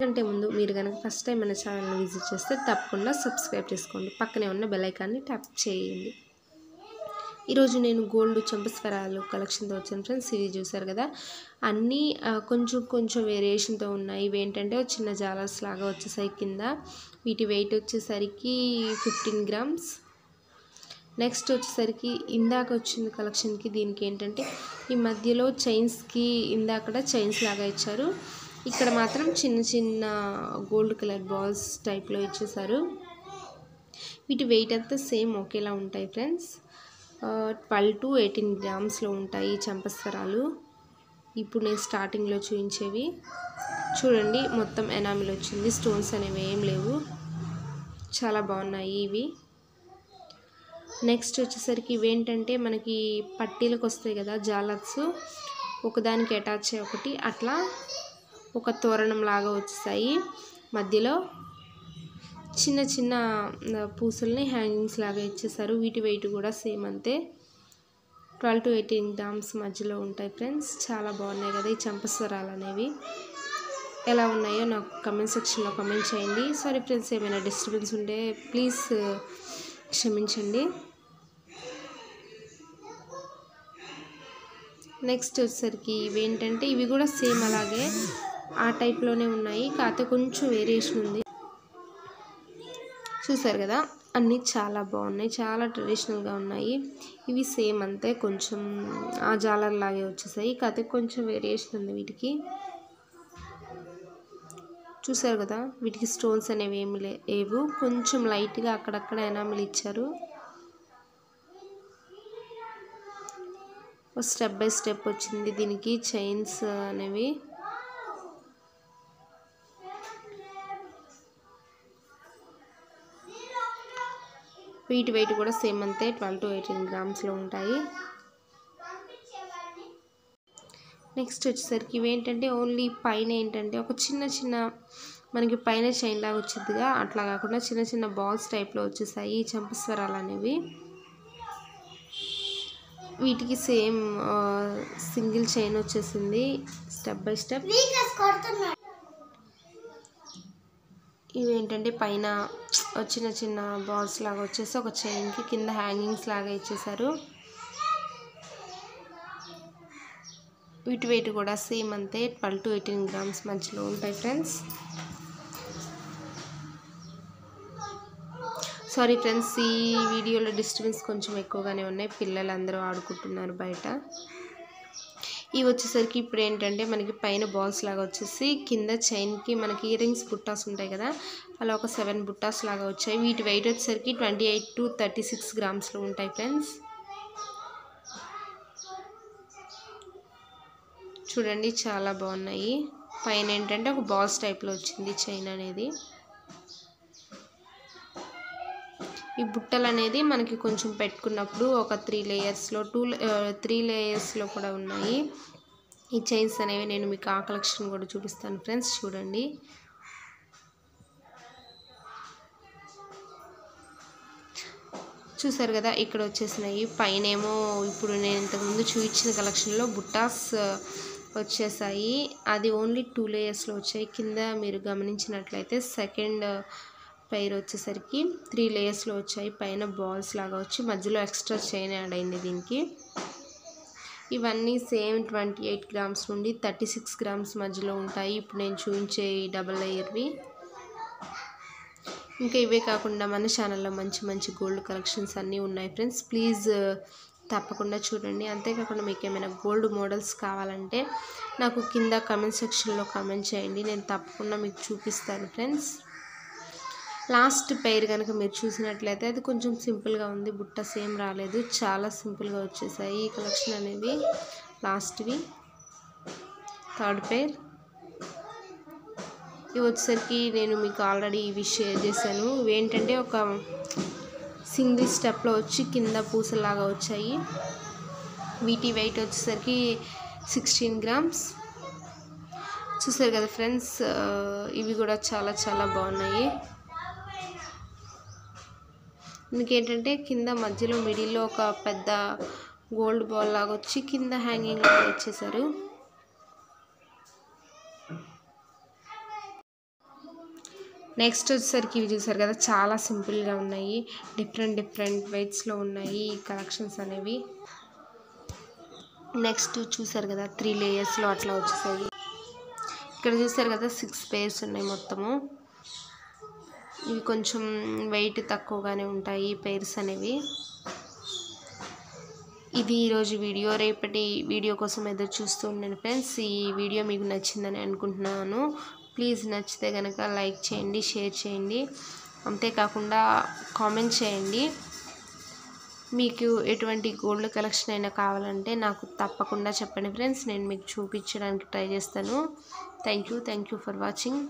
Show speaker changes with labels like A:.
A: కంటే ముందు మీరు కనుక ఫస్ట్ టైం మన ఛానల్ని విజిట్ చేస్తే తప్పకుండా సబ్స్క్రైబ్ చేసుకోండి పక్కనే ఉన్న బెల్ ఐకాన్ని ట్యాప్ చేయండి ఈరోజు నేను గోల్డ్ చెంపస్వరాలు కలెక్షన్తో వచ్చాను ఫ్రెండ్స్ ఇది చూసారు కదా అన్నీ ఆ, కొంచెం కొంచెం వేరియేషన్తో ఉన్నాయి ఇవి ఏంటంటే ఒక చిన్న జాలర్స్ లాగా వచ్చేసాయి కింద వీటి వెయిట్ వచ్చేసరికి ఫిఫ్టీన్ గ్రామ్స్ నెక్స్ట్ వచ్చేసరికి ఇందాక వచ్చింది కలెక్షన్కి దీనికి ఏంటంటే ఈ మధ్యలో చైన్స్కి ఇందాకడ చైన్స్ లాగా ఇచ్చారు ఇక్కడ మాత్రం చిన్న చిన్న గోల్డ్ కలర్ బాల్స్ టైప్లో ఇచ్చేసారు వీటి వెయిట్ అంతా సేమ్ ఒకేలా ఉంటాయి ఫ్రెండ్స్ ట్వెల్వ్ టు ఎయిటీన్ గ్రామ్స్లో ఉంటాయి చంపస్వరాలు ఇప్పుడు నేను స్టార్టింగ్లో చూపించేవి చూడండి మొత్తం ఎనామిల్ వచ్చింది స్టోన్స్ అనేవి ఏం లేవు చాలా బాగున్నాయి ఇవి నెక్స్ట్ వచ్చేసరికి ఇవేంటంటే మనకి పట్టీలకు వస్తాయి కదా జాలర్స్ ఒకదానికి అటాచ్ అయ్యి ఒకటి అట్లా ఒక తోరణం లాగా వచ్చేసాయి మధ్యలో చిన్న చిన్న ఆ, పూసల్ని హ్యాంగింగ్స్ లాగా ఇచ్చేసారు వీటి వెయిట్ కూడా సేమ్ అంతే ట్వెల్వ్ టు ఎయిటీన్ గ్రామ్స్ మధ్యలో ఉంటాయి ఫ్రెండ్స్ చాలా బాగున్నాయి కదా ఈ చంపస్వరాలు అనేవి ఎలా ఉన్నాయో నాకు కమెంట్ సెక్షన్లో కమెంట్ చేయండి సారీ ఫ్రెండ్స్ ఏమైనా డిస్టర్బెన్స్ ఉంటే ప్లీజ్ క్షమించండి నెక్స్ట్ వచ్చేసరికి ఇవి ఏంటంటే ఇవి కూడా సేమ్ అలాగే ఆ టైప్లోనే ఉన్నాయి కాకపోతే కొంచెం వేరియేషన్ ఉంది చూసారు కదా అన్నీ చాలా బాగున్నాయి చాలా ట్రెడిషనల్గా ఉన్నాయి ఇవి సేమ్ అంతే కొంచెం ఆ జాలర్ లాగే వచ్చేసాయి కాకపోతే కొంచెం వేరియేషన్ ఉంది వీటికి చూసారు కదా వీటికి స్టోన్స్ అనేవి ఏమి లేవు కొంచెం లైట్గా అక్కడక్కడ ఎనామిల్ ఇచ్చారు స్టెప్ బై స్టెప్ వచ్చింది దీనికి చైన్స్ అనేవి వీటి వెయిట్ కూడా సేమ్ అంతే ట్వెల్వ్ టు ఎయిటీన్ గ్రామ్స్లో ఉంటాయి నెక్స్ట్ వచ్చేసరికి ఇవేంటంటే ఓన్లీ పైన ఏంటంటే ఒక చిన్న చిన్న మనకి పైన చైన్ లాగా వచ్చిందిగా అట్లా కాకుండా చిన్న చిన్న బాల్స్ టైప్లో వచ్చేసాయి ఈ చంపస్వరాలు అనేవి వీటికి సేమ్ సింగిల్ చైన్ వచ్చేసింది స్టెప్ బై స్టెప్ ఇవి ఏంటంటే పైన చిన్న చిన్న బాల్స్ లాగా వచ్చేసి ఒక చైన్కి కింద హ్యాంగింగ్స్ లాగా ఇచ్చేసారు వీటి వెయిట్ కూడా సేమ్ అంతే ట్వెల్వ్ టు ఎయిటీన్ గ్రామ్స్ మధ్యలో ఉంటాయి ఫ్రెండ్స్ సారీ ఫ్రెండ్స్ ఈ వీడియోలో డిస్టర్బెన్స్ కొంచెం ఎక్కువగానే ఉన్నాయి పిల్లలు అందరూ ఆడుకుంటున్నారు బయట ఇవి వచ్చేసరికి ఇప్పుడు ఏంటంటే మనకి పైన బాల్స్ లాగా వచ్చేసి కింద చైన్కి మనకి ఇయర్ రింగ్స్ బుట్టాస్ ఉంటాయి కదా అలా ఒక సెవెన్ బుట్టాస్ లాగా వచ్చాయి వీటి వెయిట్ వచ్చేసరికి twenty eight to thirty six గ్రామ్స్లో ఉంటాయి ఫ్రెండ్స్ చూడండి చాలా బాగున్నాయి పైన ఏంటంటే ఒక బాల్స్ టైప్లో వచ్చింది చైన్ అనేది ఈ బుట్టలు అనేది మనకి కొంచెం పెట్టుకున్నప్పుడు ఒక త్రీ లేయర్స్లో టూ త్రీ లేయర్స్లో కూడా ఉన్నాయి ఈ చైన్స్ అనేవి నేను మీకు ఆ కలెక్షన్ కూడా చూపిస్తాను ఫ్రెండ్స్ చూడండి చూసారు కదా ఇక్కడ వచ్చేసినాయి పైన ఏమో ఇప్పుడు నేను ఇంతకుముందు చూపించిన కలెక్షన్లో బుట్టాస్ వచ్చేసాయి అది ఓన్లీ టూ లేయర్స్లో వచ్చాయి కింద మీరు గమనించినట్లయితే సెకండ్ పైర్ వచ్చేసరికి త్రీ లేయర్స్లో వచ్చాయి పైన బాల్స్ లాగా వచ్చి మధ్యలో ఎక్స్ట్రా చైన్ యాడ్ అయింది దీనికి ఇవన్నీ సేమ్ ట్వంటీ ఎయిట్ గ్రామ్స్ నుండి థర్టీ సిక్స్ గ్రామ్స్ మధ్యలో ఉంటాయి ఇప్పుడు నేను చూపించే ఈ డబల్ లేయర్వి ఇంకా ఇవే కాకుండా మన ఛానల్లో మంచి మంచి గోల్డ్ కలెక్షన్స్ అన్నీ ఉన్నాయి ఫ్రెండ్స్ ప్లీజ్ తప్పకుండా చూడండి అంతేకాకుండా మీకు ఏమైనా గోల్డ్ మోడల్స్ కావాలంటే నాకు కింద కమెంట్ సెక్షన్లో కమెంట్ చేయండి నేను తప్పకుండా మీకు చూపిస్తాను ఫ్రెండ్స్ లాస్ట్ పెయిర్ కనుక మీరు చూసినట్లయితే అది కొంచెం సింపుల్గా ఉంది బుట్ట సేమ్ రాలేదు చాలా సింపుల్గా వచ్చేసాయి ఈ కలెక్షన్ అనేవి లాస్ట్వి థర్డ్ పెయిర్ ఇవి వచ్చేసరికి నేను మీకు ఆల్రెడీ ఇవి షేర్ చేశాను ఇవి ఏంటంటే ఒక సింగిల్ స్టెప్లో వచ్చి కింద పూసలాగా వచ్చాయి వీటి వెయిట్ వచ్చేసరికి సిక్స్టీన్ గ్రామ్స్ చూసారు కదా ఫ్రెండ్స్ ఇవి కూడా చాలా చాలా బాగున్నాయి ఇంకేంటంటే కింద మధ్యలో మిడిల్లో ఒక పెద్ద గోల్డ్ బాల్ లాగా వచ్చి కింద హ్యాంగింగ్ లాగా ఇచ్చేసారు నెక్స్ట్ వచ్చేసరికి ఇవి చూసారు కదా చాలా సింపుల్గా ఉన్నాయి డిఫరెంట్ డిఫరెంట్ వెయిట్స్లో ఉన్నాయి ఈ కలెక్షన్స్ అనేవి నెక్స్ట్ చూసారు కదా త్రీ లేయర్స్లో అట్లా వచ్చేసాయి ఇక్కడ చూసారు కదా సిక్స్ పేర్స్ ఉన్నాయి మొత్తము ఇవి కొంచెం వెయిట్ తక్కువగానే ఉంటాయి పేర్స్ అనేవి ఇది ఈరోజు వీడియో రేపటి వీడియో కోసం ఎదురు చూస్తూ ఉండండి ఫ్రెండ్స్ ఈ వీడియో మీకు నచ్చిందని అనుకుంటున్నాను ప్లీజ్ నచ్చితే కనుక లైక్ చేయండి షేర్ చేయండి అంతేకాకుండా కామెంట్ చేయండి మీకు ఎటువంటి గోల్డ్ కలెక్షన్ అయినా కావాలంటే నాకు తప్పకుండా చెప్పండి ఫ్రెండ్స్ నేను మీకు చూపించడానికి ట్రై చేస్తాను thank you thank you for watching